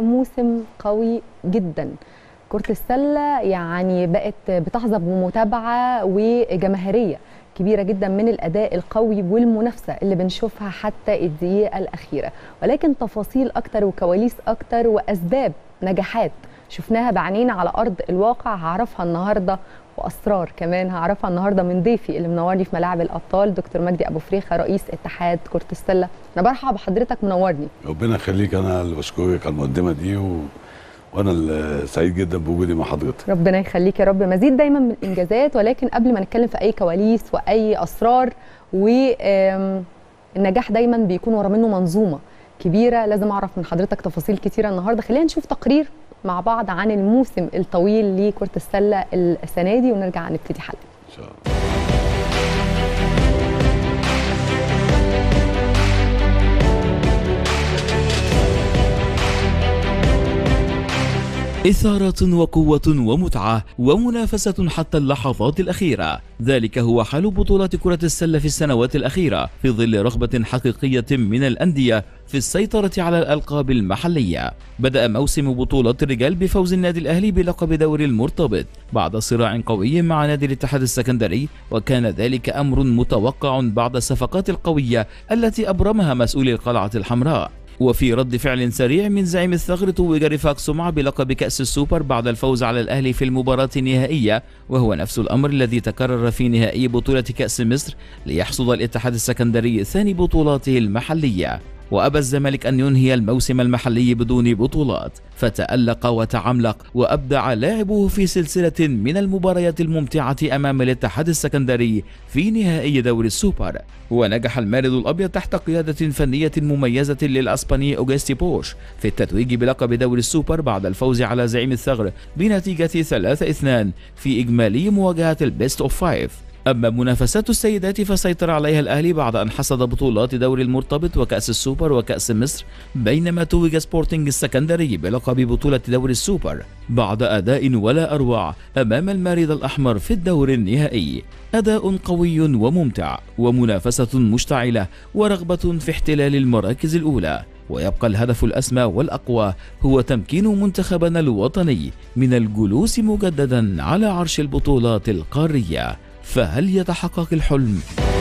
موسم قوي جدا كرة السلة يعني بقت بتحظى بمتابعة وجماهيرية كبيرة جدا من الأداء القوي والمنافسة اللي بنشوفها حتى الدقيقة الأخيرة ولكن تفاصيل أكتر وكواليس أكتر وأسباب نجاحات شفناها بعينينا على أرض الواقع هعرفها النهاردة وأسرار كمان هعرفها النهاردة من ضيفي اللي منورني في ملاعب الأبطال دكتور مجدي أبو فريخة رئيس اتحاد كرة السلة أنا برحب بحضرتك منورني ربنا يخليك انا اللي بشكرك على المقدمه دي و... وانا اللي سعيد جدا بوجودي مع حضرتك ربنا يخليك يا رب مزيد دايما من الانجازات ولكن قبل ما نتكلم في اي كواليس واي اسرار والنجاح دايما بيكون ورا منه منظومه كبيره لازم اعرف من حضرتك تفاصيل كتيره النهارده خلينا نشوف تقرير مع بعض عن الموسم الطويل لكره السله السنه دي ونرجع نبتدي حلقه ان شاء الله إثارة وقوة ومتعة ومنافسة حتى اللحظات الأخيرة ذلك هو حال بطولات كرة السلة في السنوات الأخيرة في ظل رغبة حقيقية من الأندية في السيطرة على الألقاب المحلية بدأ موسم بطولات الرجال بفوز النادي الأهلي بلقب دوري المرتبط بعد صراع قوي مع نادي الاتحاد السكندري وكان ذلك أمر متوقع بعد الصفقات القوية التي أبرمها مسؤولي القلعة الحمراء وفي رد فعل سريع من زعيم الثغر توج رفاق سمعة بلقب كأس السوبر بعد الفوز على الأهلي في المباراة النهائية وهو نفس الأمر الذي تكرر في نهائي بطولة كأس مصر ليحصد الاتحاد السكندري ثاني بطولاته المحلية وأبى الزمالك أن ينهي الموسم المحلي بدون بطولات فتألق وتعملق وأبدع لاعبه في سلسلة من المباريات الممتعة أمام الاتحاد السكندري في نهائي دوري السوبر ونجح المارد الأبيض تحت قيادة فنية مميزة للأسباني أوغستي بوش في التتويج بلقب دوري السوبر بعد الفوز على زعيم الثغر بنتيجة 3-2 في إجمالي مواجهة البيست أوف فايف أما منافسات السيدات فسيطر عليها الأهلي بعد أن حصد بطولات دوري المرتبط وكأس السوبر وكأس مصر بينما توج سبورتنج السكندري بلقب بطولة دوري السوبر بعد أداء ولا أروع أمام المارد الأحمر في الدور النهائي أداء قوي وممتع ومنافسة مشتعلة ورغبة في احتلال المراكز الأولى ويبقى الهدف الأسمى والأقوى هو تمكين منتخبنا الوطني من الجلوس مجددا على عرش البطولات القارية فهل يتحقق الحلم؟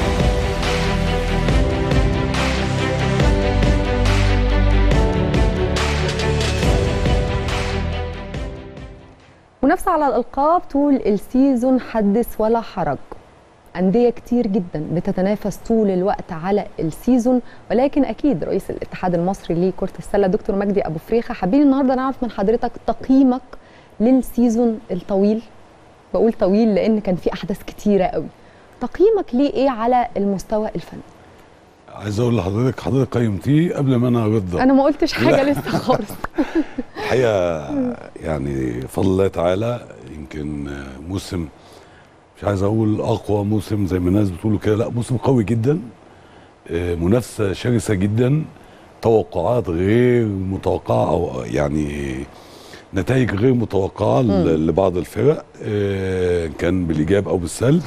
منافسة على الألقاب طول السيزون حدث ولا حرج أندية كتير جدا بتتنافس طول الوقت على السيزون ولكن أكيد رئيس الاتحاد المصري لكرة السلة دكتور مجدي أبو فريخة حابين النهاردة نعرف من حضرتك تقييمك للسيزون الطويل بقول طويل لأن كان في أحداث كتيرة قوي تقييمك ليه إيه على المستوى الفني؟ عايز اقول لحضرتك حضرتك قيمتيه قبل ما انا ارد أنا ما قلتش حاجة لسه خالص الحقيقه يعني فضل الله تعالى يمكن موسم مش عايز اقول اقوى موسم زي ما الناس بتقولوا كده لا موسم قوي جدا آه، منافسه شرسه جدا توقعات غير متوقعه او يعني نتائج غير متوقعه ل- لبعض الفرق آه، كان بالايجاب او بالسلب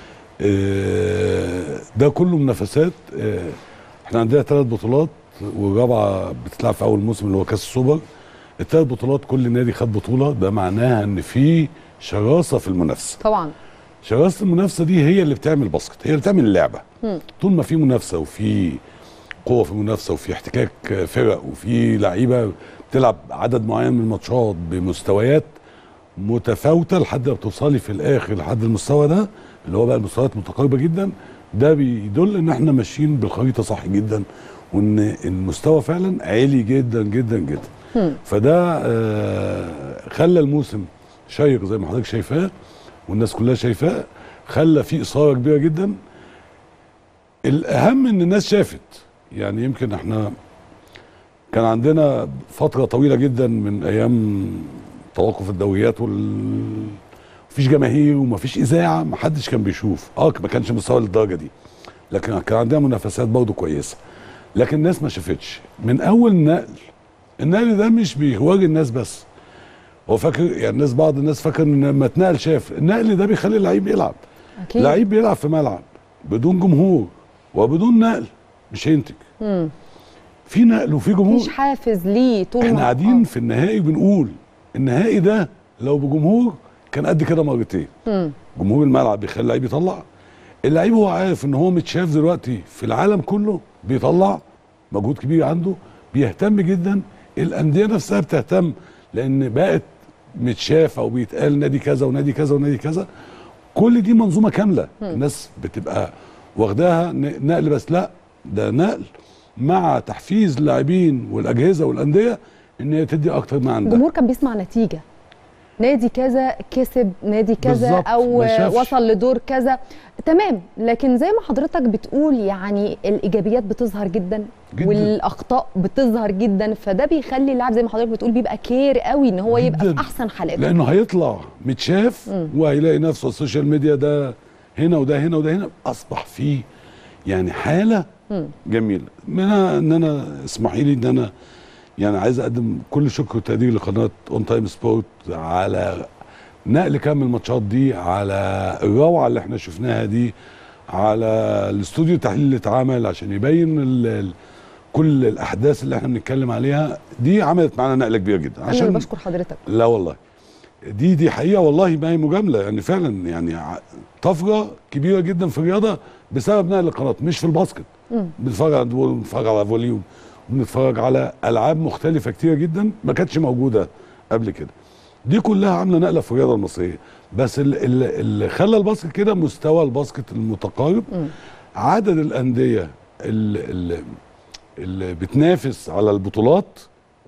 آه، ده كله منافسات آه، احنا عندنا ثلاث بطولات والرابعه بتتلعب في اول موسم اللي هو كاس السوبر الثلاث بطولات كل نادي خد بطوله ده معناها ان في شراسه في المنافسه طبعا شراسه المنافسه دي هي اللي بتعمل باسكت هي اللي بتعمل اللعبه مم. طول ما في منافسه وفي قوه في المنافسه وفي احتكاك فرق وفي لعيبه بتلعب عدد معين من الماتشات بمستويات متفاوته لحد ما بتوصلي في الاخر لحد المستوى ده اللي هو بقى المستويات متقاربه جدا ده بيدل ان احنا ماشيين بالخريطه صح جدا وان المستوى فعلا عالي جدا جدا جدا مم. فده آه، خلى الموسم شيق زي ما حضرتك شايفاه والناس كلها شايفاه خلى فيه اثاره كبيره جدا الاهم ان الناس شافت يعني يمكن احنا كان عندنا فتره طويله جدا من ايام توقف الدوريات وال مفيش جماهير ومفيش اذاعه محدش كان بيشوف اه ما كانش مستوى للدرجه دي لكن كان عندنا منافسات برضه كويسه لكن الناس ما شافتش من اول نقل النقل ده مش بيوري الناس بس هو فاكر يعني الناس بعض الناس فاكر ان لما اتنقل شاف النقل ده بيخلي اللعيب يلعب أكيد لعيب بيلعب في ملعب بدون جمهور وبدون نقل مش هينتج مم. في نقل وفي جمهور مفيش حافز ليه طول احنا ما- قاعدين آه. في النهائي بنقول النهائي ده لو بجمهور كان قد كده مرتين مم. جمهور الملعب بيخلي اللعيب يطلع اللعيب هو عارف ان هو متشاف دلوقتي في العالم كله بيطلع مجهود كبير عنده بيهتم جدا الانديه نفسها بتهتم لان بقت متشاف او بيتقال نادي كذا ونادي كذا ونادي كذا كل دي منظومه كامله الناس بتبقى واخداها ن- نقل بس لا ده نقل مع تحفيز اللاعبين والاجهزه والانديه ان هي تدي اكتر ما عندها الجمهور كان بيسمع نتيجه نادي كذا كسب نادي كذا بالظبط، او ما شافش. وصل لدور كذا تمام لكن زي ما حضرتك بتقول يعني الايجابيات بتظهر جدا, جداً. والاخطاء بتظهر جدا فده بيخلي اللاعب زي ما حضرتك بتقول بيبقى كير قوي ان هو يبقى جداً. في احسن حالاته لانه هيطلع متشاف وهيلاقي نفسه على السوشيال ميديا ده هنا وده هنا وده هنا اصبح فيه يعني حاله جميله منها ان انا اسمحي لي ان انا يعني عايز اقدم كل شكر وتقدير لقناه اون تايم سبورت على نقل كامل الماتشات دي على الروعه اللي احنا شفناها دي على الاستوديو التحليل اللي اتعمل عشان يبين ال ال كل الاحداث اللي احنا بنتكلم عليها دي عملت معانا نقله كبيره جدا انا اللي بشكر حضرتك لا والله دي دي حقيقه والله ما هي مجامله يعني فعلا يعني ع- طفره كبيره جدا في الرياضه بسبب نقل القناه مش في الباسكت بنتفرج على دول بنتفرج على فوليوم بنتفرج على العاب مختلفه كتيره جدا ما كانتش موجوده قبل كده دي كلها عامله نقله في الرياضه المصريه بس ال- ال- اللي خلى الباسكت كده مستوى الباسكت المتقارب عدد الانديه اللي, اللي بتنافس على البطولات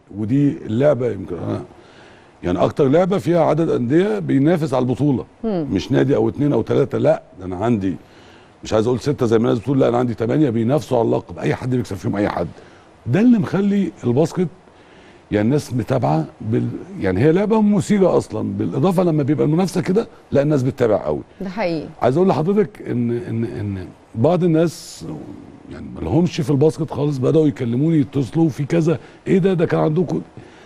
ودي اللعبه يمكن انا يعني اكتر لعبه فيها عدد انديه بينافس على البطوله مش نادي او اتنين او ثلاثه لا ده انا عندي مش عايز اقول سته زي ما الناس بتقول لا انا عندي ثمانيه بينافسوا على اللقب اي حد بيكسب فيهم اي حد ده اللي مخلي الباسكت يعني الناس متابعه بال يعني هي لعبه مثيره اصلا بالاضافه لما بيبقى المنافسه كده لا الناس بتتابع قوي ده حقيقي عايز اقول لحضرتك ان ان ان بعض الناس يعني ما لهمش في الباسكت خالص بداوا يكلموني يتصلوا في كذا ايه ده ده كان عندكم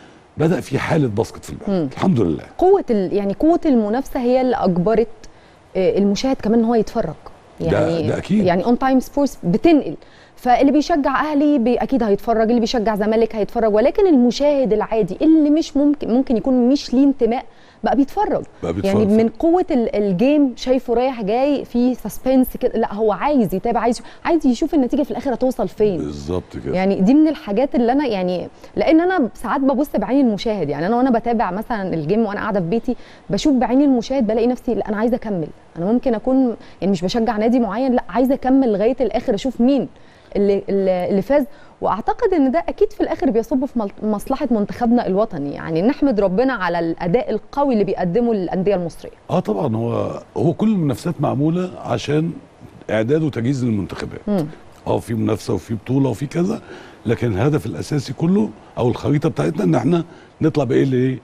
بدا في حاله باسكت في البلد الحمد لله قوه ال... يعني قوه المنافسه هي اللي اجبرت آه، المشاهد كمان ان هو يتفرج ده- يعني ده أكيد. يعني اون تايم سبورتس بتنقل فاللي بيشجع اهلي بي اكيد هيتفرج اللي بيشجع زمالك هيتفرج ولكن المشاهد العادي اللي مش ممكن ممكن يكون مش ليه انتماء بقى بيتفرج بقى بيتفرج يعني فعلا. من قوه ال- الجيم شايفه رايح جاي في سسبنس كده لا هو عايز يتابع عايز عايز يشوف النتيجه في الاخر هتوصل فين بالظبط كده يعني دي من الحاجات اللي انا يعني لان انا ساعات ببص بعين المشاهد يعني انا وانا بتابع مثلا الجيم وانا قاعده في بيتي بشوف بعين المشاهد بلاقي نفسي لا انا عايزه اكمل انا ممكن اكون يعني مش بشجع نادي معين لا عايزه اكمل لغايه الاخر اشوف مين اللي اللي اللي فاز واعتقد ان ده اكيد في الاخر بيصب في مل- مصلحه منتخبنا الوطني يعني نحمد ربنا على الاداء القوي اللي بيقدمه الانديه المصريه اه طبعا هو هو كل المنافسات معموله عشان اعداد وتجهيز للمنتخبات اه في منافسه وفي بطوله وفي كذا لكن الهدف الاساسي كله او الخريطه بتاعتنا ان احنا نطلع بايه اللي ايه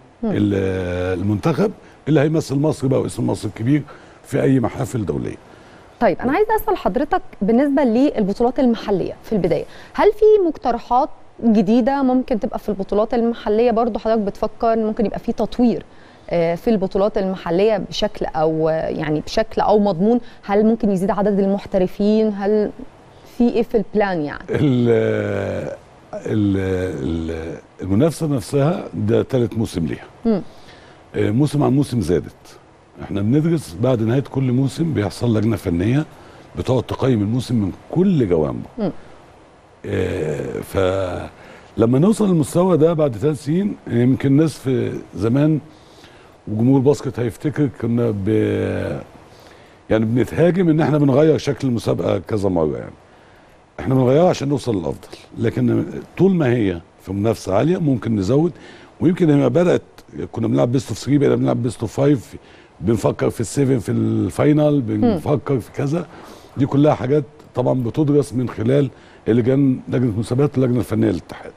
ال- المنتخب اللي هيمثل مصر بقى واسم مصر الكبير في اي محافل دوليه طيب انا عايزه اسال حضرتك بالنسبه للبطولات المحليه في البدايه هل في مقترحات جديده ممكن تبقى في البطولات المحليه برضو حضرتك بتفكر إن ممكن يبقى في تطوير آه، في البطولات المحليه بشكل او آه، يعني بشكل او مضمون هل ممكن يزيد عدد المحترفين هل في ايه في البلان يعني ال ال ال المنافسه نفسها ده ثالث موسم ليها مم. آه، موسم عن موسم زادت احنا بندرس بعد نهايه كل موسم بيحصل لجنه فنيه بتقعد تقيم الموسم من كل جوانبه مم. آه، فلما نوصل للمستوى ده بعد ثلاث سنين يمكن الناس في زمان وجمهور الباسكت هيفتكر كنا ب يعني بنتهاجم ان احنا بنغير شكل المسابقه كذا مره يعني احنا بنغيرها عشان نوصل للافضل لكن طول ما هي في منافسه عاليه ممكن نزود ويمكن لما بدات كنا بنلعب بيست اوف 3 بقينا بنلعب بيست اوف 5 بنفكر في السيفن في الفاينل بنفكر في كذا دي كلها حاجات طبعا بتدرس من خلال اللجان لجنه المسابقات اللجنه الفنيه للاتحاد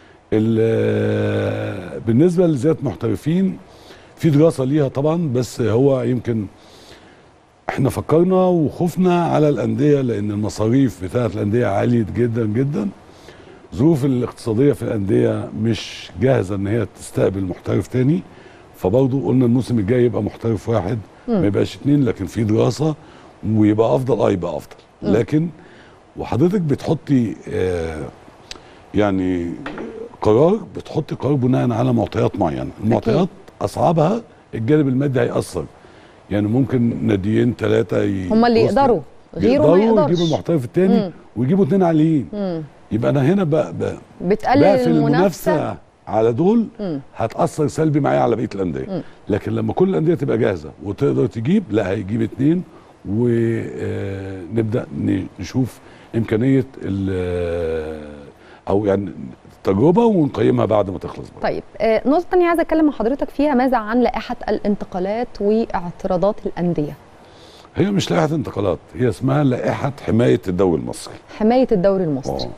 ال- بالنسبه لزياده محترفين في دراسه ليها طبعا بس هو يمكن احنا فكرنا وخفنا على الانديه لان المصاريف بتاعت الانديه عاليه جدا جدا ظروف الاقتصاديه في الانديه مش جاهزه ان هي تستقبل محترف تاني فبرضه قلنا الموسم الجاي يبقى محترف واحد ما يبقاش اتنين لكن في دراسه ويبقى افضل اه يبقى افضل لكن وحضرتك بتحطي آه يعني قرار بتحط قرار بناء على معطيات معينه المعطيات اصعبها الجانب المادي هيأثر يعني ممكن ناديين ثلاثه هم اللي يقدروا غيره ما يقدروا يقدرش يجيبوا المحترف الثاني مم. ويجيبوا اثنين عاليين مم. يبقى انا هنا بقى, بقى بتقلل بقى في المنافسه المنافسه على دول مم. هتاثر سلبي معايا على بقيه الانديه مم. لكن لما كل الانديه تبقى جاهزه وتقدر تجيب لا هيجيب اتنين ونبدا نشوف امكانيه ال- او يعني تجربه ونقيمها بعد ما تخلص بقى. طيب آه، نقطه ثانيه عايزه اتكلم مع حضرتك فيها ماذا عن لائحه الانتقالات واعتراضات الانديه هي مش لائحه انتقالات هي اسمها لائحه حمايه الدوري المصري حمايه الدوري المصري اه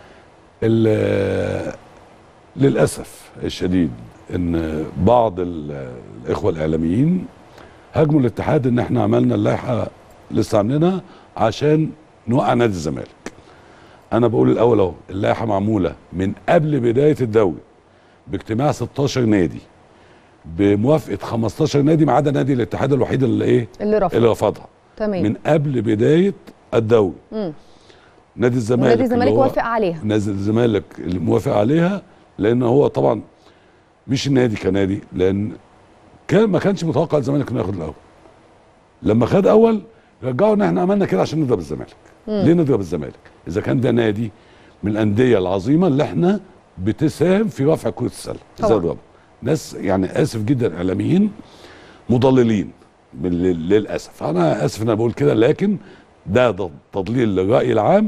ال- للاسف الشديد ان بعض ال- الاخوه الاعلاميين هاجموا الاتحاد ان احنا عملنا اللائحه لسه عاملينها عشان نوقع نادي الزمالك انا بقول الاول اهو اللائحه معموله من قبل بدايه الدوري باجتماع 16 نادي بموافقه 15 نادي ما عدا نادي الاتحاد الوحيد اللي ايه اللي رفض اللي رفضها تمام من قبل بدايه الدوري مم. نادي الزمالك نادي الزمالك اللي هو- وافق عليها نادي الزمالك اللي موافق عليها لان هو طبعا مش النادي كنادي لان كان ما كانش متوقع الزمالك انه ياخد الاول لما خد اول رجعوا ان احنا عملنا كده عشان نضرب الزمالك ليه نضرب الزمالك اذا كان ده نادي من الانديه العظيمه اللي احنا بتساهم في رفع كره السله ازاي طبعاً. نضربها ناس يعني اسف جدا اعلاميين مضللين بال- للاسف انا اسف ان انا بقول كده لكن ده ض- تضليل للراي العام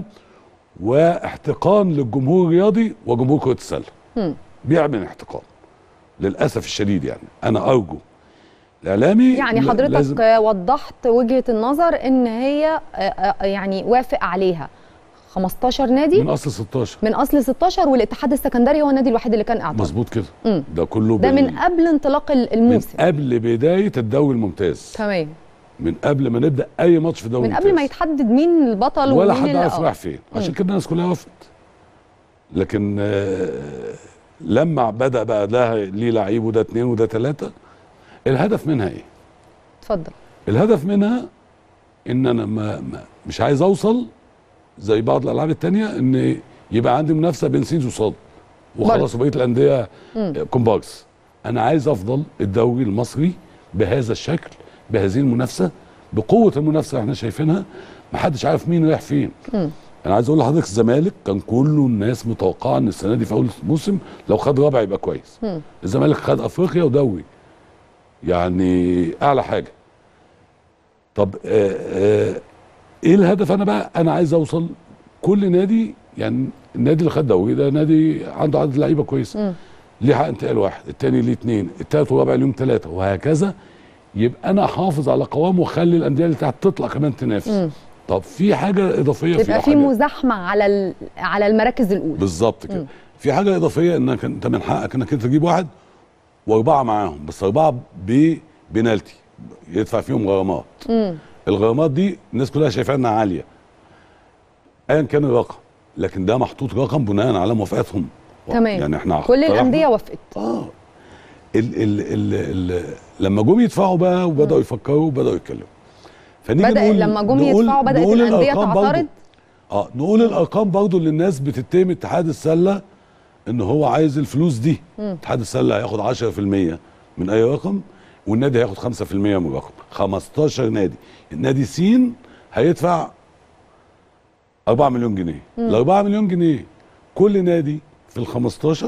واحتقان للجمهور الرياضي وجمهور كره السله مم. بيعمل احتقان للاسف الشديد يعني انا ارجو الاعلامي يعني ل- حضرتك لازم آه، وضحت وجهه النظر ان هي آه، آه، يعني وافق عليها 15 نادي من اصل 16 من اصل 16 والاتحاد السكندري هو النادي الوحيد اللي كان اعترض مظبوط كده مم. ده كله ده بال- من قبل انطلاق ال- من الموسم قبل بدايه الدوري الممتاز تمام من قبل ما نبدا اي ماتش في الدوري من قبل ما الممتاز. يتحدد مين البطل ولا ومين حد اللي- عارف آه. رايح فين عشان كده الناس كلها وافقت لكن آه، لما بدا بقى ده ليه لعيب وده اتنين وده تلاته الهدف منها ايه؟ اتفضل الهدف منها ان انا ما ما مش عايز اوصل زي بعض الالعاب التانية ان يبقى عندي منافسه بين سينز وصاد وخلاص بقيه الانديه كومباكس انا عايز افضل الدوري المصري بهذا الشكل بهذه المنافسه بقوه المنافسه اللي احنا شايفينها محدش عارف مين رايح فين انا عايز اقول لحضرتك الزمالك كان كله الناس متوقعه ان السنه دي في اول موسم لو خد رابع يبقى كويس الزمالك خد افريقيا ودوري يعني اعلى حاجه طب آه آه ايه الهدف انا بقى انا عايز اوصل كل نادي يعني النادي اللي خد دوري ده نادي عنده عدد لعيبه كويسه ليه حق انتقال واحد التاني ليه اتنين التالت والرابع ليهم ثلاثه وهكذا يبقى انا احافظ على قوام واخلي الانديه اللي تحت تطلع كمان تنافس طب في حاجه اضافيه يبقى فيها في حاجة مزاحمه على ال- على المراكز الاولى بالظبط كده في حاجه اضافيه انك انت من حقك انك انت تجيب واحد واربعه معاهم بس اربعه ببنالتي يدفع فيهم غرامات الغرامات دي الناس كلها شايفاها انها عاليه ايا كان الرقم لكن ده محطوط رقم بناء على موافقتهم تمام يعني احنا كل اقترحنا- الانديه وافقت اه ال ال ال ال لما جم يدفعوا بقى وبداوا يفكروا وبداوا يتكلموا فنيجي بدا نقول لما جم نقول- يدفعوا بدات نقول الانديه الأرقام برضو. تعترض اه نقول الارقام برضو اللي الناس بتتهم اتحاد السله ان هو عايز الفلوس دي اتحاد السله هياخد 10% من اي رقم والنادي هياخد 5% من الرقم 15 نادي النادي سين هيدفع 4 مليون جنيه ال 4 مليون جنيه كل نادي في ال 15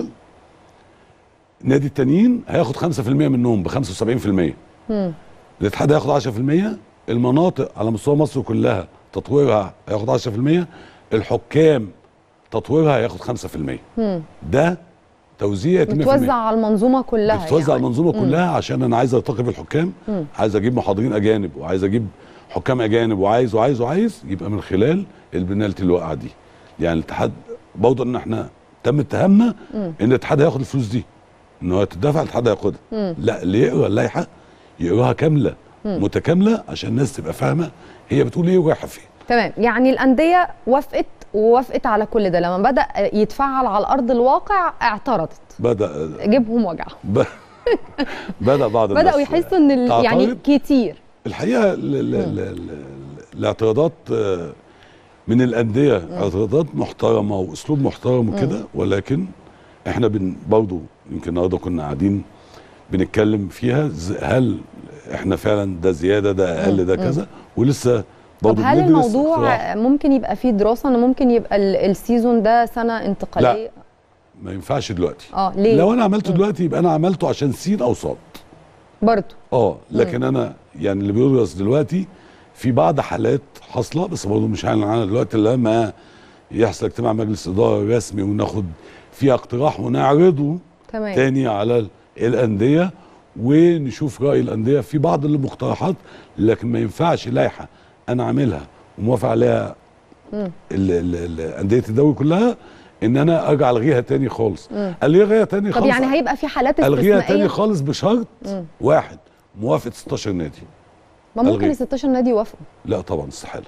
نادي التانيين هياخد 5% منهم ب 75% الاتحاد هياخد 10% المناطق على مستوى مصر كلها تطويرها هياخد 10% الحكام تطويرها هياخد 5% ده توزيع يتم بتوزع على المنظومه كلها بتوزع يعني. المنظومه كلها عشان انا عايز ارتقي الحكام عايز اجيب محاضرين اجانب وعايز اجيب حكام اجانب وعايز وعايز وعايز يبقى من خلال البنالتي اللي واقعه دي يعني الاتحاد برضه ان احنا تم اتهامنا ان الاتحاد هياخد الفلوس دي ان هو تدفع الاتحاد هياخدها لا اللي يقرا اللائحه يقراها كامله متكامله عشان الناس تبقى فاهمه هي بتقول ايه ورايحه فين تمام يعني الانديه وافقت ووافقت على كل ده لما بدا يتفعل على ارض الواقع اعترضت بدا جيبهم وجعهم ب... بدا بعض الناس بداوا يحسوا ان ال- يعني تعترض. كتير الحقيقه ال ال ال ال الاعتراضات آه، من الانديه اعتراضات محترمه واسلوب محترم وكده ولكن احنا بن برضه يمكن النهارده كنا قاعدين بنتكلم فيها ز- هل احنا فعلا ده زياده ده اقل ده كذا ولسه طب برضه هل بندرس الموضوع اقتراح. ممكن يبقى فيه دراسه ان ممكن يبقى ال- السيزون ده سنه انتقاليه ما ينفعش دلوقتي اه ليه لو انا عملته دلوقتي يبقى انا عملته عشان سين او صاد برضه اه لكن انا يعني اللي بيدرس دلوقتي في بعض حالات حاصله بس برضه مش هنعلن عنها دلوقتي الا لما يحصل اجتماع مجلس اداره رسمي وناخد فيها اقتراح ونعرضه تمام تاني على ال- الانديه ونشوف راي الانديه في بعض المقترحات لكن ما ينفعش لائحه انا عاملها وموافق عليها مم. ال- ال- ال- انديه الدوري كلها ان انا ارجع الغيها تاني خالص مم. الغيها تاني طب خالص يعني هيبقى في حالات الغيها تاني استثنائيه خالص بشرط مم. واحد موافقه 16 نادي ما ممكن ألغي. ال 16 نادي يوافقوا لا طبعا استحاله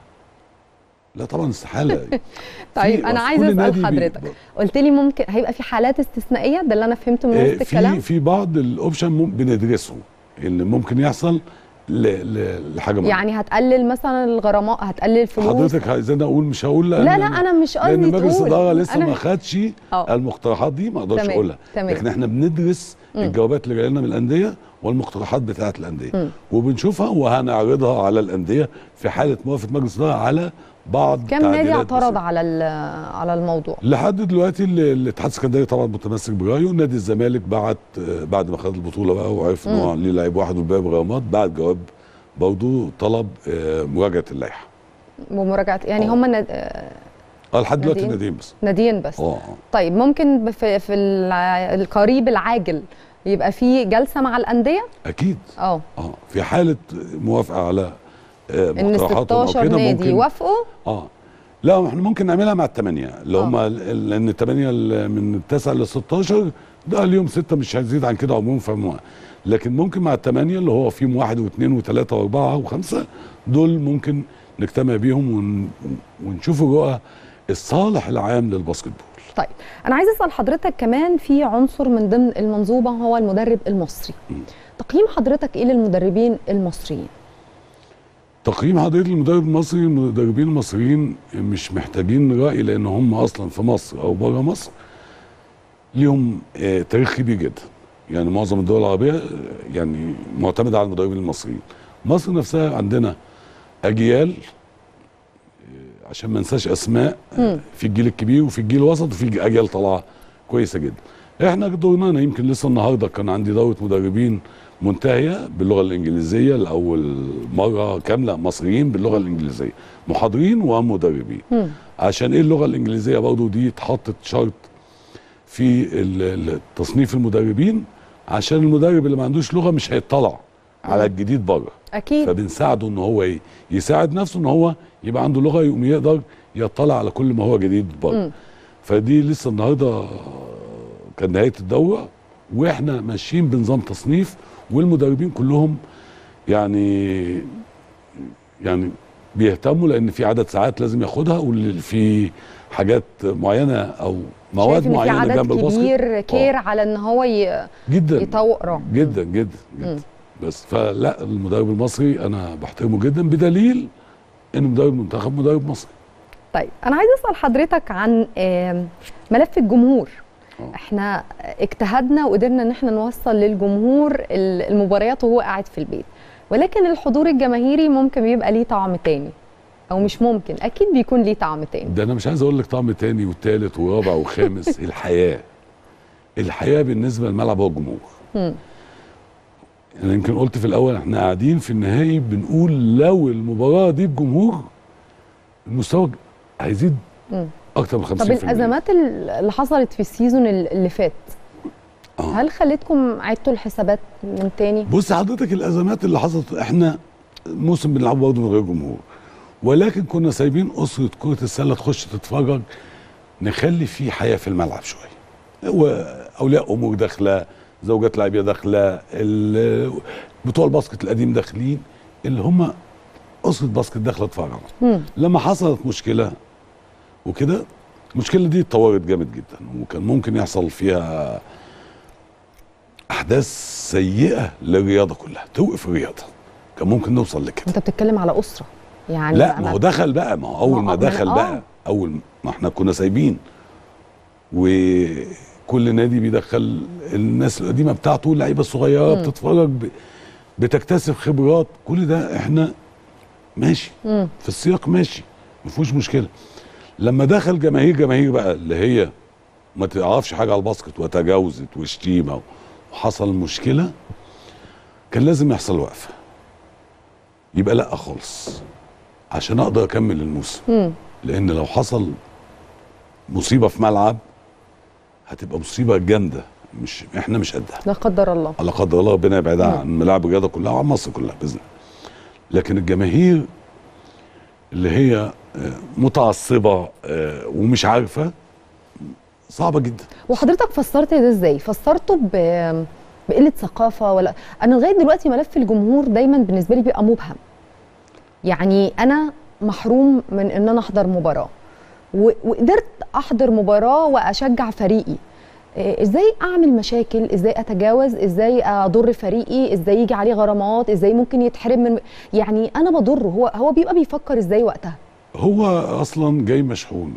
لا طبعا استحاله طيب في- انا في عايزه كل نادي اسال بي- حضرتك قلت لي ممكن هيبقى في حالات استثنائيه ده اللي انا فهمته من آه، وسط الكلام في في بعض الاوبشن مم- بندرسه اللي ممكن يحصل ل- ل- لحاجه معينه يعني هتقلل مثلا الغرامات هتقلل الفلوس حضرتك عايزاني اقول مش هقول لا لا انا مش قصدي لان مجلس تقول. الاداره لسه أنا- ما خدش آه. المقترحات دي ما اقدرش تمام، اقولها تمام. لكن احنا بندرس مم. الجوابات اللي جايه لنا من الانديه والمقترحات بتاعه الانديه مم. وبنشوفها وهنعرضها على الانديه في حاله موافقه مجلس الاداره على بعض كم نادي تعديلات اعترض بسيطة. على ال- على الموضوع لحد دلوقتي ال- الاتحاد السكندري طبعا متمسك برايه نادي الزمالك بعت آه، بعد ما خد البطوله بقى وعرف ان هو ليه لعيب واحد والباقي بغرامات بعت جواب برضه طلب آه، مراجعه اللائحه بمراجعه يعني آه. هم ناد... آه، اه لحد دلوقتي ناديين؟ ناديين بس ناديين بس اه آه. طيب ممكن في, في الع- القريب العاجل يبقى في جلسه مع الانديه اكيد اه اه في حاله موافقه على آه، ان مقترحاتهم او 16 كده نادي ممكن يوافقوا اه لا احنا ممكن نعملها مع الثمانيه اللي آه. هم ال- لان الثمانيه ال- من التاسع ل 16 ده اليوم سته مش هيزيد عن كده عموما فم لكن ممكن مع الثمانيه اللي هو فيهم واحد واثنين وثلاثه واربعه وخمسه دول ممكن نجتمع بيهم ون ونشوف الرؤى الصالح العام للباسكت بول طيب انا عايزه اسال حضرتك كمان في عنصر من ضمن المنظومه هو المدرب المصري تقييم حضرتك ايه للمدربين المصريين تقييم حضرتك المدرب المصري المدربين المصريين مش محتاجين رأي لأن هم أصلا في مصر أو بره مصر ليهم آه، تاريخ كبير جدا يعني معظم الدول العربية آه، يعني معتمدة على المدربين المصريين مصر نفسها عندنا أجيال آه، عشان ما ننساش أسماء آه، في الجيل الكبير وفي الجيل الوسط وفي أجيال طالعة كويسة جدا احنا دورنا أنا يمكن لسه النهارده كان عندي دورة مدربين منتهيه باللغه الانجليزيه لاول مره كامله مصريين باللغه الانجليزيه محاضرين ومدربين مم. عشان ايه اللغه الانجليزيه برضو دي اتحطت شرط في ال- ال- تصنيف المدربين عشان المدرب اللي ما عندوش لغه مش هيطلع على الجديد بره اكيد فبنساعده ان هو ايه يساعد نفسه ان هو يبقى عنده لغه يقوم يقدر يطلع على كل ما هو جديد بره مم. فدي لسه النهارده كان نهايه الدوره واحنا ماشيين بنظام تصنيف والمدربين كلهم يعني يعني بيهتموا لان في عدد ساعات لازم ياخدها واللي في حاجات معينه او مواد شايف ان في معينه عدد جنب الباسكت كبير كير آه. على ان هو ي- جدا يطور جدا جدا جدا بس فلا المدرب المصري انا بحترمه جدا بدليل ان مدرب المنتخب مدرب مصري طيب انا عايزه اسال حضرتك عن آم، ملف الجمهور آه. احنا اجتهدنا وقدرنا ان احنا نوصل للجمهور ال- المباريات وهو قاعد في البيت ولكن الحضور الجماهيري ممكن بيبقى ليه طعم تاني او مش ممكن اكيد بيكون ليه طعم تاني ده انا مش عايز اقول لك طعم تاني والتالت ورابع وخامس الحياه الحياه بالنسبه للملعب هو الجمهور مم. انا يمكن قلت في الاول احنا قاعدين في النهائي بنقول لو المباراه دي بجمهور المستوى هيزيد مم. اكتر من 50% طب الازمات ال- اللي حصلت في السيزون ال- اللي فات آه. هل خلتكم عدتوا الحسابات من تاني بص حضرتك الازمات اللي حصلت احنا موسم بنلعبه برضه من غير جمهور ولكن كنا سايبين اسره كره السله تخش تتفرج نخلي في حياه في الملعب شويه واولياء امور داخله زوجات لاعبيه داخله ال- بتوع الباسكت القديم داخلين اللي هم اسره باسكت داخله تتفرج مم. لما حصلت مشكله وكده المشكله دي اتطورت جامد جدا وكان ممكن يحصل فيها احداث سيئه للرياضه كلها توقف الرياضه كان ممكن نوصل لكده انت بتتكلم على اسره يعني لا أنا- ما هو دخل بقى ما هو اول ما- ما ما دخل أنا- بقى آه. اول ما احنا كنا سايبين وكل نادي بيدخل الناس القديمه بتاعته اللعيبه الصغيره مم. بتتفرج ب... بتكتسب خبرات كل ده احنا ماشي مم. في السياق ماشي ما فيهوش مشكله لما دخل جماهير جماهير بقى اللي هي ما تعرفش حاجه على الباسكت وتجاوزت وشتيمه وحصل مشكله كان لازم يحصل وقفه يبقى لا خالص عشان اقدر اكمل الموسم مم. لان لو حصل مصيبه في ملعب هتبقى مصيبه جامده مش احنا مش قدها لا قدر الله لا قدر الله ربنا يبعدها مم. عن ملاعب الرياضه كلها وعن مصر كلها باذن الله لكن الجماهير اللي هي آه، متعصبه آه، ومش عارفه صعبه جدا وحضرتك فسرت ده ازاي فسرته ب... بقله ثقافه ولا انا لغايه دلوقتي ملف الجمهور دايما بالنسبه لي بيبقى مبهم يعني انا محروم من ان انا احضر مباراه و... وقدرت احضر مباراه واشجع فريقي إيه، ازاي اعمل مشاكل ازاي اتجاوز ازاي اضر فريقي ازاي يجي عليه غرامات ازاي ممكن يتحرم من يعني انا بضره هو هو بيبقى بيفكر ازاي وقتها هو اصلا جاي مشحون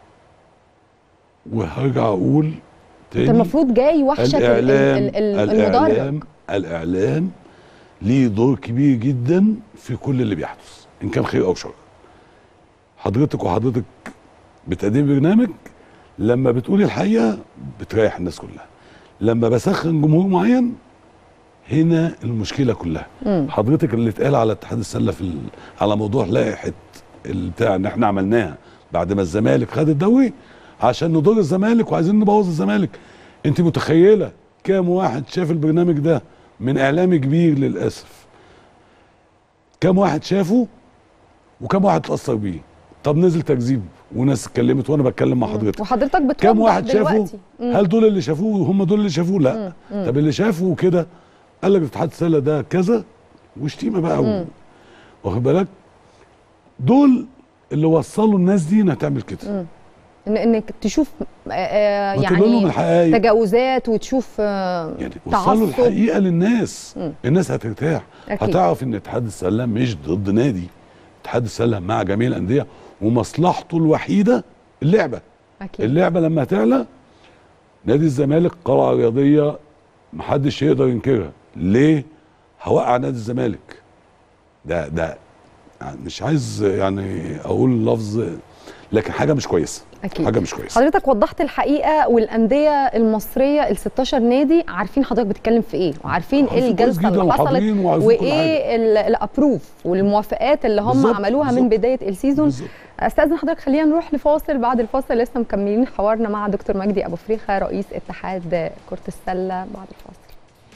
وهرجع اقول انت تاني المفروض جاي وحشك ال- ال- الاعلام ال- ال- المدرج الاعلام الاعلام ليه دور كبير جدا في كل اللي بيحدث ان كان خير او شر حضرتك وحضرتك بتقدمي برنامج لما بتقولي الحقيقه بتريح الناس كلها لما بسخن جمهور معين هنا المشكله كلها مم. حضرتك اللي اتقال على اتحاد السله في ال... على موضوع لائحه البتاع ان احنا عملناها بعد ما الزمالك خد الدوري عشان نضر الزمالك وعايزين نبوظ الزمالك انت متخيله كام واحد شاف البرنامج ده من اعلامي كبير للاسف كام واحد شافه وكام واحد اتاثر بيه طب نزل تكذيب وناس اتكلمت وانا بتكلم مع حضرتك وحضرتك بتوضح كام واحد دلوقتي. شافه مم. هل دول اللي شافوه هم دول اللي شافوه لا مم. طب اللي شافه كده قال لك اتحاد السله ده كذا وشتيمه بقى و... مم. واخد بالك دول اللي وصلوا الناس دي انها تعمل كده مم. إن انك تشوف آه، آه، ما تقول لهم يعني الحقائق تجاوزات وتشوف آه، يعني تعصب. وصلوا الحقيقه للناس مم. الناس هترتاح أكيد. هتعرف ان اتحاد السله مش ضد نادي اتحاد السله مع جميع الانديه ومصلحته الوحيده اللعبه اكيد اللعبه لما تعلى نادي الزمالك قلعه رياضيه محدش يقدر ينكرها ليه هوقع نادي الزمالك ده ده يعني مش عايز يعني اقول لفظ لكن حاجه مش كويسه اكيد حاجه مش كويسه حضرتك وضحت الحقيقه والانديه المصريه ال 16 نادي عارفين حضرتك بتتكلم في ايه وعارفين ايه عارفين كويس الجلسه جداً اللي حصلت وحاضرين وعارفين كل حاجة. وايه ال- الابروف والموافقات اللي هم بالظبط، عملوها من بالظبط. بدايه السيزون بالظبط. استاذن حضرتك خلينا نروح لفاصل بعد الفاصل لسه مكملين حوارنا مع دكتور مجدي ابو فريخه رئيس اتحاد كره السله بعد الفاصل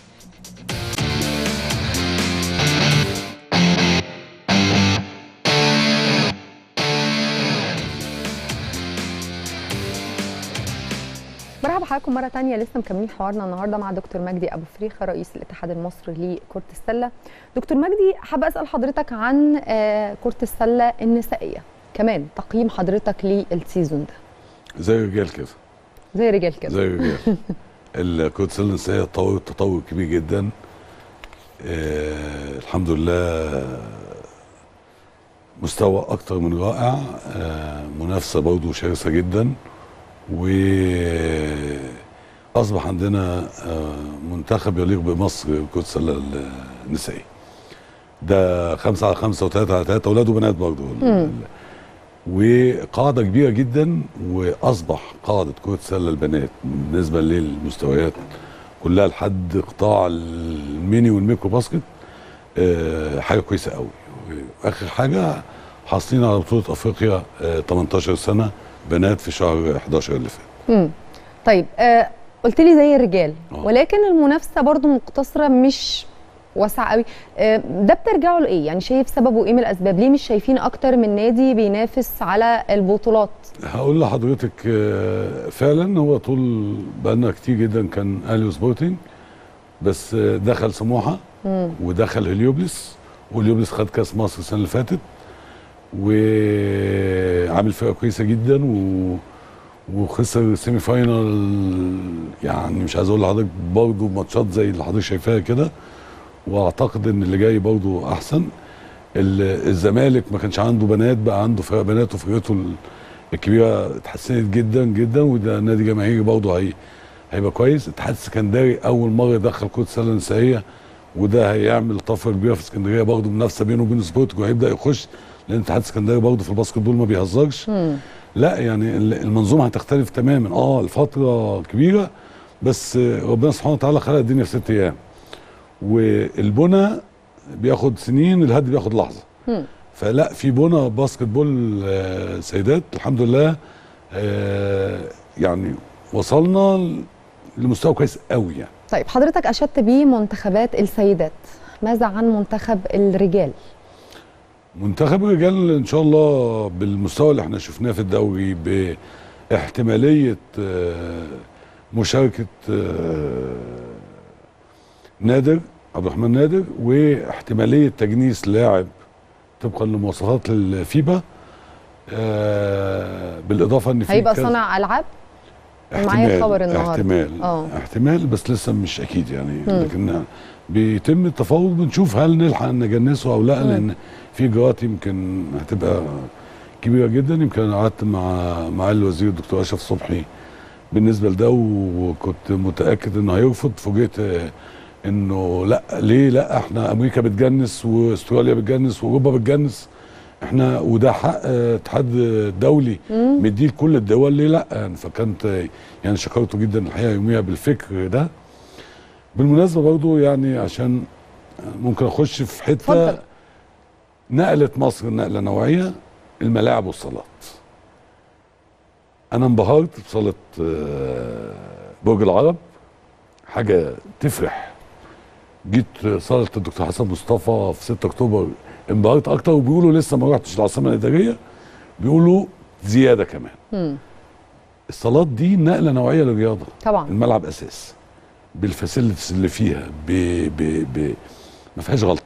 مرحبا بحضراتكم مرة تانية لسه مكملين حوارنا النهارده مع دكتور مجدي أبو فريخة رئيس الاتحاد المصري لكرة السلة. دكتور مجدي حابة أسأل حضرتك عن آه، كرة السلة النسائية كمان تقييم حضرتك للسيزون ده زي الرجال كده زي رجال كده زي الرجال الكرة السله النسائيه اتطورت تطور كبير جدا آه الحمد لله مستوى اكتر من رائع آه منافسه برضه شرسه جدا واصبح عندنا آه منتخب يليق بمصر كرة السله النسائيه ده خمسة على خمسة وثلاثة على ثلاثة أولاد وبنات برضه وقاعدة كبيرة جدا وأصبح قاعدة كرة السلة البنات بالنسبة للمستويات كلها لحد قطاع الميني والميكرو باسكت آه، حاجة كويسة قوي وآخر حاجة حاصلين على بطولة أفريقيا آه، 18 سنة بنات في شهر 11 اللي فات مم. طيب آه قلت لي زي الرجال آه. ولكن المنافسة برضو مقتصرة مش واسعة قوي آه ده بترجعوا لإيه؟ يعني شايف سببه إيه من الأسباب؟ ليه مش شايفين أكتر من نادي بينافس على البطولات؟ هقول لحضرتك آه، فعلا هو طول بقالنا كتير جدا كان اهلي وسبورتنج بس آه، دخل سموحه مم. ودخل هليوبلس وهليوبلس خد كاس مصر السنه اللي فاتت وعامل فرقه كويسه جدا و وخسر سيمي فاينال يعني مش عايز اقول لحضرتك برضه ماتشات زي اللي حضرتك شايفاها كده واعتقد ان اللي جاي برضه احسن ال- الزمالك ما كانش عنده بنات بقى عنده فرق بنات وفرقته ال- الكبيره اتحسنت جدا جدا وده نادي جماهيري برضه هي هيبقى كويس الاتحاد السكندري اول مره يدخل كره سله نسائيه وده هيعمل طفره كبيره في اسكندريه برضه منافسه بينه وبين سبورتنج وهيبدا يخش لان الاتحاد السكندري برضه في الباسكت بول ما بيهزرش مم. لا يعني ال- المنظومه هتختلف تماما اه الفتره كبيره بس ربنا سبحانه وتعالى خلق الدنيا في ست ايام والبنى بياخد سنين الهد بياخد لحظه مم. فلا في بنى باسكت بول آه، سيدات الحمد لله آه، يعني وصلنا ل- لمستوى كويس قوي يعني طيب حضرتك اشدت بمنتخبات السيدات ماذا عن منتخب الرجال منتخب الرجال ان شاء الله بالمستوى اللي احنا شفناه في الدوري باحتماليه آه، مشاركه آه، نادر عبد الرحمن نادر واحتماليه تجنيس لاعب طبقا لمواصفات الفيبا آه، بالاضافه ان في هيبقى كذا- صانع العاب معايا احتمال خبر النهاردة. احتمال آه. احتمال بس لسه مش اكيد يعني لكن بيتم التفاوض بنشوف هل نلحق نجنسه او لا مم. لان في اجراءات يمكن هتبقى كبيره جدا يمكن انا قعدت مع مع الوزير الدكتور اشرف صبحي بالنسبه لده وكنت متاكد انه هيرفض فوجئت آه، انه لا ليه لا احنا امريكا بتجنس واستراليا بتجنس واوروبا بتجنس احنا وده حق آه، اتحاد دولي مديه لكل الدول ليه لا يعني فكانت آه، يعني شكرته جدا الحقيقه يوميها بالفكر ده بالمناسبه برضو يعني عشان ممكن اخش في حته اتفضل. نقلت مصر نقله نوعيه الملاعب والصالات انا انبهرت بصاله آه، برج العرب حاجه تفرح جيت صاله الدكتور حسن مصطفى في 6 اكتوبر انبهرت اكتر وبيقولوا لسه ما رحتش العاصمه الاداريه بيقولوا زياده كمان مم. الصالات دي نقله نوعيه للرياضه طبعا الملعب اساس بالفاسيلتيز اللي فيها ب ب ب ما فيهاش غلطه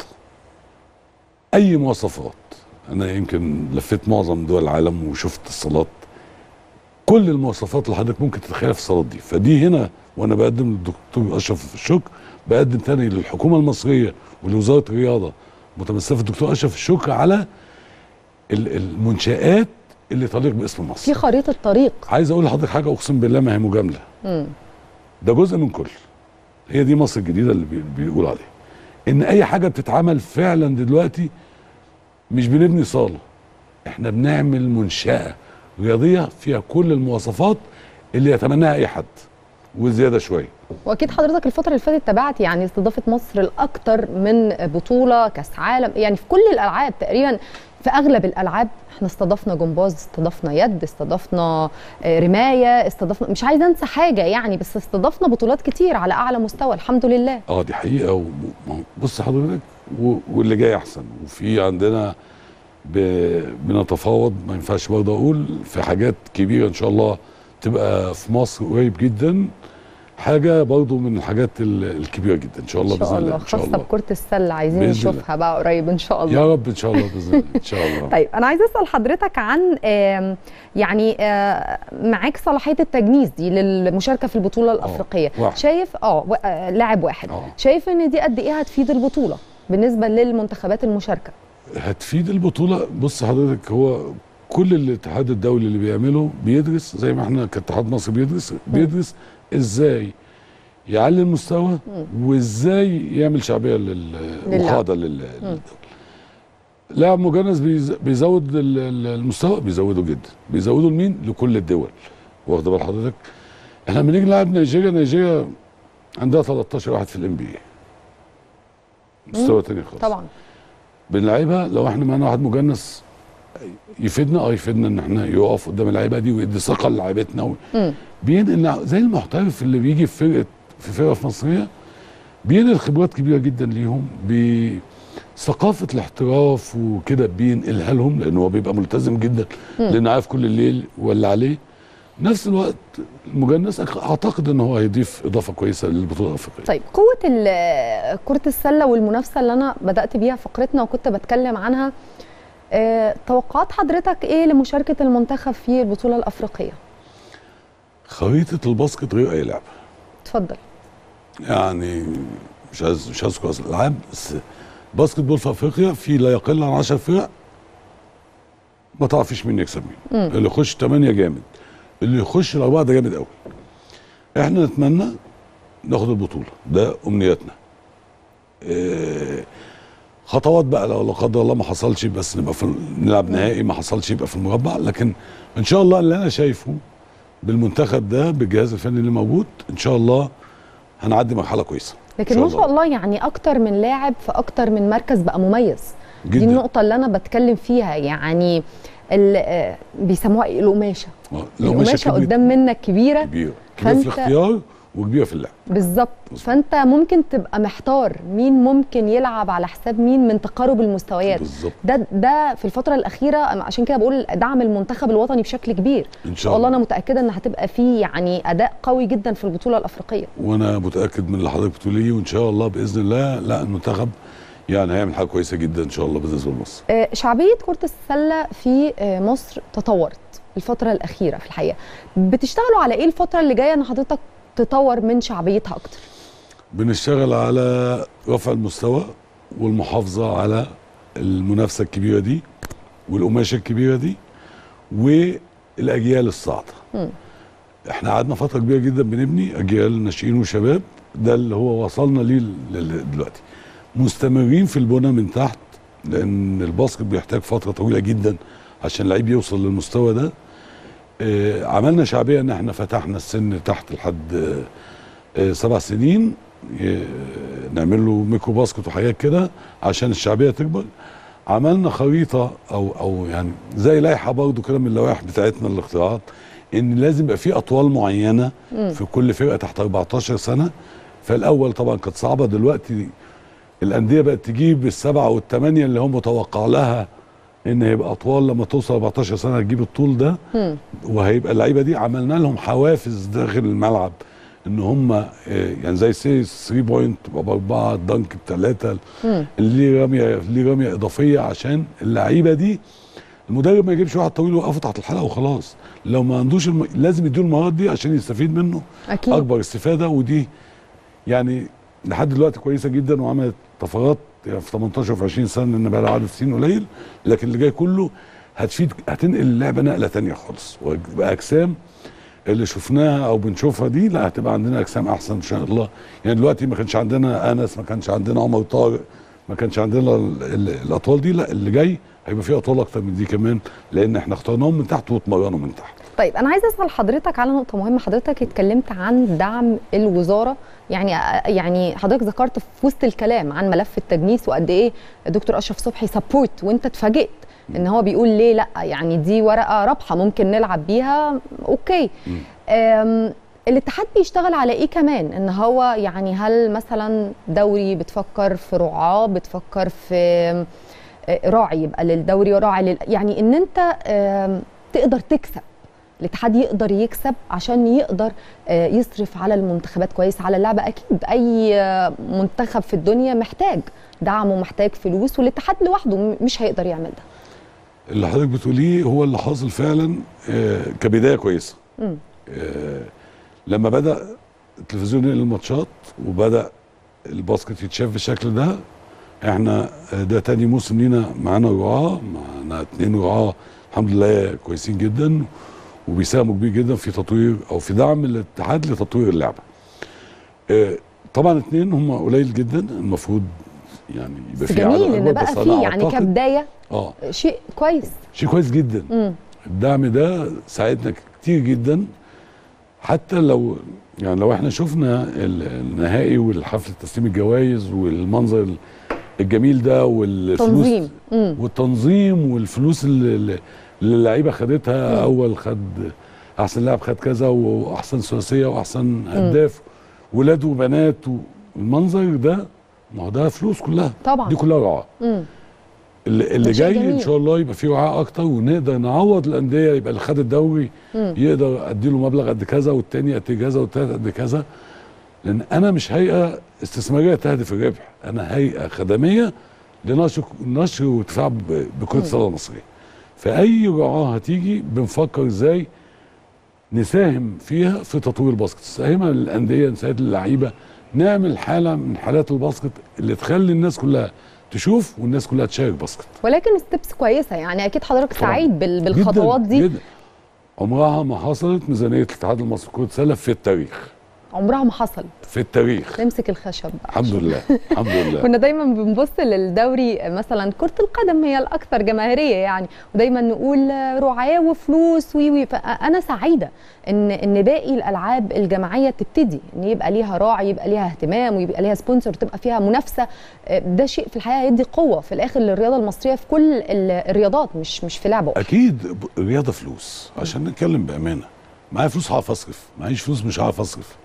اي مواصفات انا يمكن لفيت معظم دول العالم وشفت الصالات كل المواصفات اللي حضرتك ممكن تتخيلها في الصالات دي فدي هنا وانا بقدم للدكتور اشرف الشكر بقدم تاني للحكومه المصريه ولوزاره الرياضه متمثله في الدكتور اشرف الشكر على ال- المنشات اللي تليق باسم مصر في خريطه طريق عايز اقول لحضرتك حاجه اقسم بالله ما هي مجامله مم. ده جزء من كل هي دي مصر الجديده اللي بي- بيقول عليها ان اي حاجه بتتعمل فعلا دلوقتي مش بنبني صاله احنا بنعمل منشاه رياضيه فيها كل المواصفات اللي يتمناها اي حد وزياده شويه واكيد حضرتك الفتره اللي فاتت تابعت يعني استضافه مصر لاكثر من بطوله كاس عالم يعني في كل الالعاب تقريبا في اغلب الالعاب احنا استضفنا جمباز استضفنا يد استضفنا آه، رمايه استضفنا مش عايزه انسى حاجه يعني بس استضفنا بطولات كتير على اعلى مستوى الحمد لله اه دي حقيقه و... ما- بص حضرتك و... واللي جاي احسن وفي عندنا ب... بنتفاوض ما ينفعش برضه اقول في حاجات كبيره ان شاء الله تبقى في مصر قريب جدا حاجه برضه من الحاجات ال- الكبيره جدا ان شاء الله ان شاء باذن الله الله ان شاء خاصه الله بكره السله عايزين بإذن نشوفها بقى قريب ان شاء الله يا رب ان شاء الله باذن الله ان شاء الله طيب انا عايزه اسال حضرتك عن آم، يعني آه، معاك صلاحيه التجنيس دي للمشاركه في البطوله الافريقيه واحد. شايف اه و- آه، لاعب واحد آه. شايف ان دي قد ايه هتفيد البطوله بالنسبه للمنتخبات المشاركه هتفيد البطوله بص حضرتك هو كل الاتحاد الدولي اللي بيعمله بيدرس زي ما احنا كاتحاد مصر بيدرس بيدرس ازاي يعلي المستوى وازاي يعمل شعبيه لل- للعب. وقاده لل- للدوله لاعب مجنس بيز- بيزود ال- ال- المستوى بيزوده جدا بيزوده لمين لكل الدول واخد بال حضرتك احنا لما نيجي نلعب نيجيريا نيجيريا عندها 13 واحد في الام بي مستوى تاني خالص طبعا بنلعبها لو احنا معانا واحد مجنس يفيدنا اه يفيدنا ان احنا يقف قدام اللعيبه دي ويدي ثقه للاعيبتنا و- مم. بينقل زي المحترف اللي بيجي في فرقه في فرقه في مصريه بينقل خبرات كبيره جدا ليهم بثقافه الاحتراف وكده بينقلها لهم لان هو بيبقى ملتزم جدا لان عارف كل الليل ولا عليه نفس الوقت المجنس أك- اعتقد ان هو هيضيف اضافه كويسه للبطوله الافريقيه طيب قوه ال- كره السله والمنافسه اللي انا بدات بيها فقرتنا وكنت بتكلم عنها آه، توقعات حضرتك ايه لمشاركه المنتخب في البطوله الافريقيه خريطه الباسكت غير اي لعبه اتفضل يعني مش عايز مش هذكر اسم الالعاب بس باسكت بول في افريقيا في لا يقل عن 10 فرق ما تعرفيش مين يكسب مين اللي يخش 8 جامد اللي يخش الاربعه ده جامد قوي احنا نتمنى ناخد البطوله ده امنياتنا إيه خطوات بقى لو لا قدر الله ما حصلش بس نبقى في نلعب نهائي ما حصلش يبقى في المربع لكن ان شاء الله اللي انا شايفه بالمنتخب ده بالجهاز الفني اللي موجود ان شاء الله هنعدي مرحله كويسه إن لكن ما شاء الله يعني اكتر من لاعب في اكتر من مركز بقى مميز دي جدا النقطه اللي انا بتكلم فيها يعني ال- آه، بيسموها إيه؟ القماشه آه، القماشه كبيرة- قدام منك كبيره كبيره كبيره في فأنت- الاختيار وكبيره في اللعب بالظبط مظبوط. فانت ممكن تبقى محتار مين ممكن يلعب على حساب مين من تقارب المستويات بالظبط ده ده في الفتره الاخيره عشان كده بقول دعم المنتخب الوطني بشكل كبير ان ان شاء شاء الله الله انا متاكده ان هتبقى فيه يعني اداء قوي جدا في البطوله الافريقيه وانا متاكد من اللي حضرتك بتقوليه وان شاء الله باذن الله لا المنتخب يعني هيعمل حاجه كويسه جدا ان شاء الله بالنسبه لمصر آه، شعبيه كره السله في آه، مصر تطورت الفتره الاخيره في الحقيقه بتشتغلوا على ايه الفتره اللي جايه ان حضرتك تطور من شعبيتها اكتر بنشتغل على رفع المستوى والمحافظه على المنافسه الكبيره دي والقماشه الكبيره دي والاجيال الصاعده مم. احنا قعدنا فتره كبيره جدا بنبني اجيال ناشئين وشباب ده اللي هو وصلنا ليه ل- دلوقتي مستمرين في البنى من تحت لان الباسكت بيحتاج فتره طويله جدا عشان اللعيب يوصل للمستوى ده آه عملنا شعبيه ان احنا فتحنا السن تحت لحد آه آه سبع سنين آه نعمل له ميكرو باسكت وحاجات كده عشان الشعبيه تكبر عملنا خريطه او او يعني زي لائحه برضه كده من اللوائح بتاعتنا الاختراعات ان لازم يبقى في اطوال معينه مم. في كل فرقه تحت 14 سنه فالاول طبعا كانت صعبه دلوقتي الانديه بقت تجيب السبعه والثمانيه اللي هم متوقع لها ان هيبقى اطوال لما توصل 14 سنه تجيب الطول ده مم. وهيبقى اللعيبه دي عملنا لهم حوافز داخل الملعب ان هم آه، يعني زي سي 3 بوينت تبقى باربعه دنك بثلاثه مم. اللي ليه رميه ليه رميه اضافيه عشان اللعيبه دي المدرب ما يجيبش واحد طويل ويوقفه تحت الحلقه وخلاص لو ما عندوش الم... لازم يديله المهارات دي عشان يستفيد منه اكيد اكبر استفاده ودي يعني لحد دلوقتي كويسه جدا وعملت طفرات يعني في 18 وفي 20 سنه ان بقى لها عدد سنين قليل لكن اللي جاي كله هتفيد هتنقل اللعبه نقله تانية خالص ويبقى اجسام اللي شفناها او بنشوفها دي لا هتبقى عندنا اجسام احسن ان شاء الله يعني دلوقتي ما كانش عندنا انس ما كانش عندنا عمر طارق ما كانش عندنا ال- ال- الاطوال دي لا اللي جاي هيبقى فيه اطوال اكتر من دي كمان لان احنا اخترناهم من تحت واتمرنوا من تحت طيب انا عايزه اسال حضرتك على نقطه مهمه حضرتك اتكلمت عن دعم الوزاره يعني يعني حضرتك ذكرت في وسط الكلام عن ملف التجنيس وقد ايه الدكتور اشرف صبحي سبورت وانت اتفاجئت ان هو بيقول ليه لا يعني دي ورقه رابحه ممكن نلعب بيها اوكي مم. أم الاتحاد بيشتغل على ايه كمان ان هو يعني هل مثلا دوري بتفكر في رعاه بتفكر في آه، راعي يبقى للدوري وراعي لل... يعني ان انت آم، تقدر تكسب الاتحاد يقدر يكسب عشان يقدر آه، يصرف على المنتخبات كويس على اللعبه اكيد اي آه، منتخب في الدنيا محتاج دعم ومحتاج فلوس والاتحاد لوحده م- مش هيقدر يعمل ده اللي حضرتك بتقوليه هو اللي حاصل فعلا آه، كبدايه كويسه مم. آه، لما بدا التلفزيون ينقل الماتشات وبدا الباسكت يتشاف بالشكل ده احنا آه، ده تاني موسم لينا معانا رعاه معانا اتنين رعاه الحمد لله كويسين جدا وبيساهموا كبير جدا في تطوير او في دعم الاتحاد لتطوير اللعبه. آه، طبعا اتنين هم قليل جدا المفروض يعني يبقى بس في عدد جميل ان أكبر، بقى بس فيه أنا يعني أعتقد- كبدايه اه شيء كويس شيء كويس جدا مم. الدعم ده ساعدنا كتير جدا حتى لو يعني لو احنا شفنا ال- النهائي والحفل تسليم الجوائز والمنظر ال- الجميل ده والفلوس تنظيم مم. والتنظيم والفلوس اللي اللي اللعيبه خدتها مم. اول خد احسن لاعب خد كذا واحسن ثلاثيه واحسن هداف ولاد وبنات والمنظر ده ما هو ده فلوس كلها طبعا دي كلها رعاه مم. اللي, اللي ده شيء جاي ان جميل. شاء الله يبقى فيه وعاء اكتر ونقدر نعوض الانديه يبقى اللي خد الدوري مم. يقدر اديله مبلغ قد كذا والتاني قد كذا والتالت قد كذا لان انا مش هيئه استثماريه تهدف الربح انا هيئه خدميه لنشر نشر وارتفاع ب- بكره السله المصريه فاي رعاه هتيجي بنفكر ازاي نساهم فيها في تطوير الباسكت نساهمها للانديه نساعد اللعيبه نعمل حاله من حالات الباسكت اللي تخلي الناس كلها تشوف والناس كلها تشارك باسكت ولكن ستيبس كويسه يعني اكيد حضرتك طبعاً. سعيد بال- جداً- بالخطوات دي جداً. عمرها ما حصلت ميزانيه الاتحاد المصري لكره السله في التاريخ عمرها ما حصل في التاريخ نمسك الخشب بقى. الحمد لله الحمد لله كنا دايما بنبص للدوري مثلا كرة القدم هي الأكثر جماهيرية يعني ودايما نقول رعاة وفلوس وي وي فأنا سعيدة إن إن باقي الألعاب الجماعية تبتدي إن يبقى ليها راعي يبقى ليها اهتمام ويبقى ليها سبونسر تبقى فيها منافسة ده شيء في الحقيقة يدي قوة في الآخر للرياضة المصرية في كل ال- الرياضات مش مش في لعبة واحدة. اكيد ب- الرياضه فلوس عشان نتكلم بامانه معايا فلوس هعرف اصرف معيش فلوس مش هعرف اصرف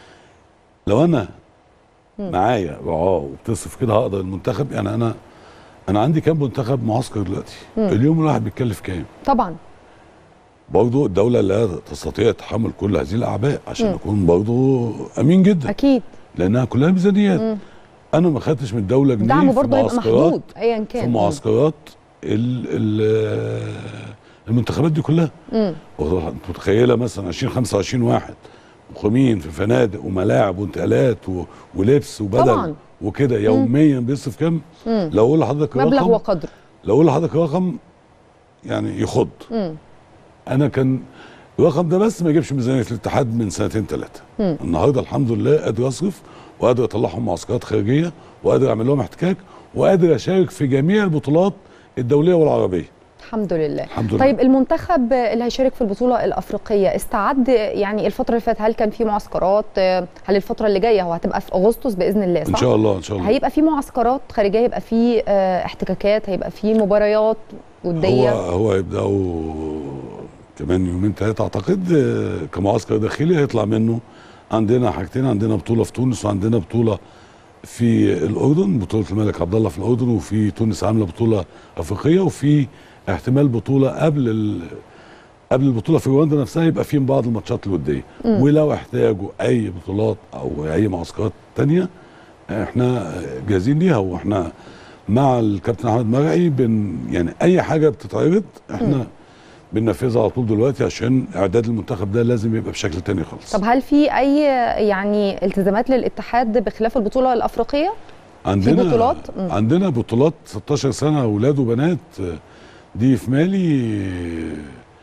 لو انا معايا رعاه وبتصرف كده هقدر المنتخب يعني انا انا عندي كام منتخب معسكر دلوقتي اليوم الواحد بيتكلف كام طبعا برضه الدوله لا تستطيع تحمل كل هذه الاعباء عشان نكون برضه امين جدا أكيد لانها كلها ميزانيات انا ما خدتش من الدوله جنيه الدعم في برضه هيبقى معسكرات محدود أيا في كان معسكرات ال ال المنتخبات دي كلها مم. انت متخيله مثلا 20 25 واحد مقيمين في فنادق وملاعب وانتقالات و... ولبس وبدل طبعاً. وكده يوميا بيصرف كام؟ مم. لو اقول لحضرتك مبلغ رقم وقدره لو اقول لحضرتك رقم يعني يخض مم. انا كان الرقم ده بس ما يجيبش ميزانيه الاتحاد من سنتين ثلاثه مم. النهارده الحمد لله قادر اصرف وقادر اطلعهم معسكرات خارجيه وقادر اعمل لهم احتكاك وقادر اشارك في جميع البطولات الدوليه والعربيه الحمد لله الحمد لله طيب المنتخب اللي هيشارك في البطولة الأفريقية استعد يعني الفترة اللي فاتت هل كان في معسكرات هل الفترة اللي جاية هو هتبقى في أغسطس بإذن الله ان صح؟ شاء الله ان شاء الله هيبقى في معسكرات خارجية هيبقى في آه، احتكاكات هيبقى في مباريات هو ودية هو هيبداوا كمان يومين ثلاثه اعتقد آه، كمعسكر داخلي هيطلع منه عندنا حاجتين عندنا بطوله في تونس وعندنا بطوله في الاردن بطوله الملك عبد الله في الاردن وفي تونس عامله بطوله افريقيه وفي احتمال بطوله قبل ال... قبل البطوله في رواندا نفسها يبقى في بعض الماتشات الوديه ولو احتاجوا اي بطولات او اي معسكرات تانية احنا جاهزين ليها واحنا مع الكابتن احمد مرعي بن يعني اي حاجه بتتعرض احنا بننفذها على طول دلوقتي عشان اعداد المنتخب ده لازم يبقى بشكل تاني خالص طب هل في أي يعني التزامات للاتحاد بخلاف البطولة الأفريقية؟ عندنا بطولات؟ مم. عندنا بطولات 16 سنه اولاد وبنات آه، دي في مالي آه،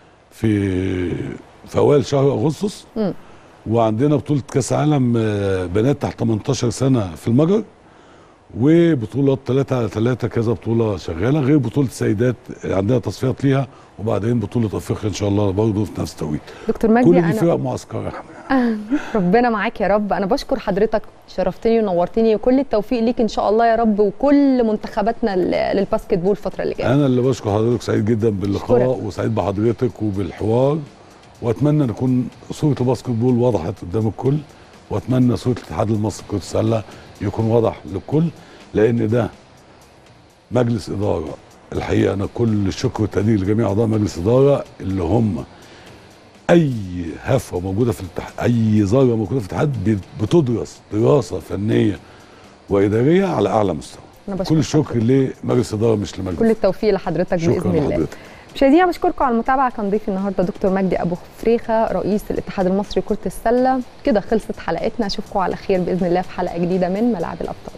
في في اوائل شهر اغسطس مم. وعندنا بطوله كاس عالم آه، بنات تحت 18 سنه في المجر وبطولات 3 على 3 كذا بطوله شغاله غير بطوله سيدات آه، عندنا تصفيات ليها وبعدين بطوله افريقيا ان شاء الله برضه في نفس التوقيت دكتور مجدي كل دي أنا فرق معسكره ربنا معاك يا رب انا بشكر حضرتك شرفتني ونورتني وكل التوفيق ليك ان شاء الله يا رب وكل منتخباتنا ل- للباسكت بول الفتره اللي جايه انا اللي بشكر حضرتك سعيد جدا باللقاء أشكرك. وسعيد بحضرتك وبالحوار واتمنى ان يكون صوره الباسكت بول وضحت قدام الكل واتمنى صوره الاتحاد المصري لكره السله يكون واضح للكل لان ده مجلس اداره الحقيقه انا كل الشكر والتقدير لجميع اعضاء مجلس اداره اللي هم اي هفوه موجوده في الاتحاد اي ذره موجوده في الاتحاد بت- بتدرس دراسه فنيه واداريه على اعلى مستوى انا بشكر كل الشكر لمجلس اداره مش لمجلس كل التوفيق لحضرتك شكرا باذن الله لحضرتك مشاهدينا بشكركم على المتابعه كان ضيفي النهارده دكتور مجدي ابو فريخه رئيس الاتحاد المصري لكره السله كده خلصت حلقتنا اشوفكم على خير باذن الله في حلقه جديده من ملاعب الابطال